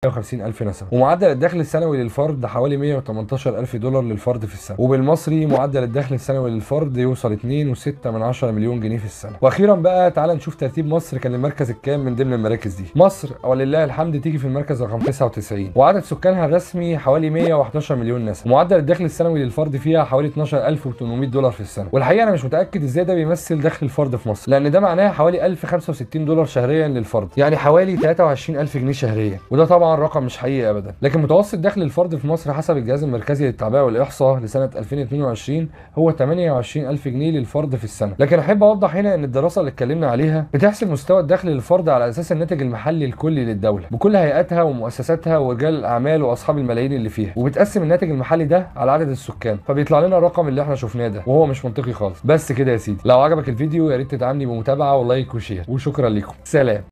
150 ألف نسمة ومعدل الدخل السنوي للفرد حوالي 118 ألف دولار للفرد في السنة وبالمصري معدل الدخل السنوي للفرد يوصل 2.6 من 10 مليون جنيه في السنة واخيرا بقى تعال نشوف ترتيب مصر كان المركز الكام من ضمن المراكز دي مصر ولله الحمد تيجي في المركز رقم 99 وعدد سكانها الرسمي حوالي 111 مليون نسمة ومعدل الدخل السنوي للفرد فيها حوالي 12800 دولار في السنة والحقيقة أنا مش متأكد إزاي ده بيمثل دخل الفرد في مصر لأن ده معناه حوالي 1065 دولار شهريا للفرد يعني حوالي 23000 جنيه شهريا وده طبعا رقم مش حقيقي ابدا لكن متوسط دخل الفرد في مصر حسب الجهاز المركزي للتعبئه والاحصاء لسنه 2022 هو 28000 جنيه للفرد في السنه لكن احب اوضح هنا ان الدراسه اللي اتكلمنا عليها بتحسب مستوى الدخل للفرد على اساس الناتج المحلي الكلي للدوله بكل هيئاتها ومؤسساتها ورجال الاعمال واصحاب الملايين اللي فيها وبتقسم الناتج المحلي ده على عدد السكان فبيطلع لنا الرقم اللي احنا شفناه ده وهو مش منطقي خالص بس كده يا سيدي لو عجبك الفيديو يا ريت تدعمني بمتابعه ولايك وشير وشكرا لكم سلام